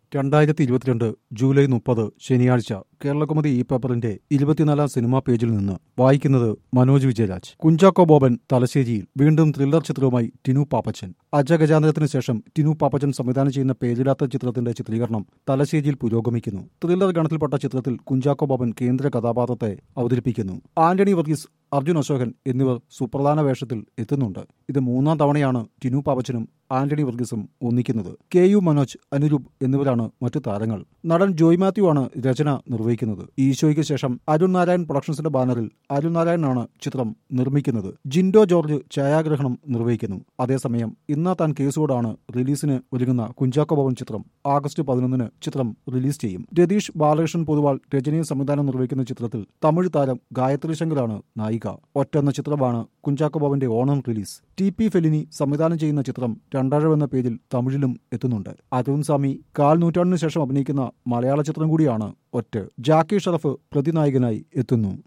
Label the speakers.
Speaker 1: രണ്ടായിരത്തി ഇരുപത്തിരണ്ട് ജൂലൈ മുപ്പത് ശനിയാഴ്ച കേരളകുമതി ഈ പേപ്പറിന്റെ ഇരുപത്തിനാലാം സിനിമാ പേജിൽ നിന്ന് വായിക്കുന്നത് മനോജ് വിജയരാജ് കുഞ്ചാക്കോ ബോബൻ തലശ്ശേരിയിൽ വീണ്ടും ത്രില്ലർ ചിത്രവുമായി ടിനു പാപ്പച്ചൻ അജഗജാന്തരത്തിന് ശേഷം ടിനു പാപ്പച്ചൻ സംവിധാനം ചെയ്യുന്ന പേരിടാത്ത ചിത്രത്തിന്റെ ചിത്രീകരണം തലശ്ശേരിയിൽ പുരോഗമിക്കുന്നു ത്രില്ലർ ഗണത്തിൽപ്പെട്ട ചിത്രത്തിൽ കുഞ്ചാക്കോ ബോബൻ കേന്ദ്ര കഥാപാത്രത്തെ അവതരിപ്പിക്കുന്നു ആന്റണി വർഗീസ് അർജുൻ അശോകൻ എന്നിവർ സുപ്രധാന വേഷത്തിൽ എത്തുന്നുണ്ട് ഇത് മൂന്നാം തവണയാണ് ടിനു പാപ്പച്ചനും ആന്റണി വർഗീസും ഒന്നിക്കുന്നത് കെ യു മനോജ് അനുരൂപ് എന്നിവരാണ് മറ്റു താരങ്ങൾ നടൻ ജോയ് മാത്യു ആണ് രചന നിർവഹിക്കുന്നത് ഈശോയ്ക്ക് ശേഷം അരുൺ നാരായൺ പ്രൊഡക്ഷൻസിന്റെ ബാനറിൽ അരുൺ നാരായണനാണ് ചിത്രം നിർമ്മിക്കുന്നത് ജിൻഡോ ജോർജ് ഛായാഗ്രഹണം നിർവഹിക്കുന്നു അതേസമയം ഇന്നാ താൻ കേസോടാണ് റിലീസിന് ഒരുങ്ങുന്ന കുഞ്ചാക്കോ ഭവൻ ചിത്രം ആഗസ്റ്റ് പതിനൊന്നിന് ചിത്രം റിലീസ് ചെയ്യും രതീഷ് ബാലകൃഷ്ണൻ പൊതുവാൾ രജനീയ സംവിധാനം നിർവഹിക്കുന്ന ചിത്രത്തിൽ തമിഴ് താരം ഗായത്രി ശങ്കറാണ് നായിക ഒറ്റെന്ന ചിത്രമാണ് കുഞ്ചാക്കോ ഭവന്റെ Onam release T P Fellini സംവിധാനം ചെയ്യുന്ന ചിത്രം രണ്ടാഴം എന്ന പേരിൽ തമിഴിലും എത്തുന്നുണ്ട് അരുൺ സ്വാമി കാൽ നൂറ്റാണ്ടിനു ശേഷം അഭിനയിക്കുന്ന മലയാള ചിത്രം കൂടിയാണ് ഒറ്റ ജാക്കി ഷറഫ് പ്രതിനായകനായി എത്തുന്നു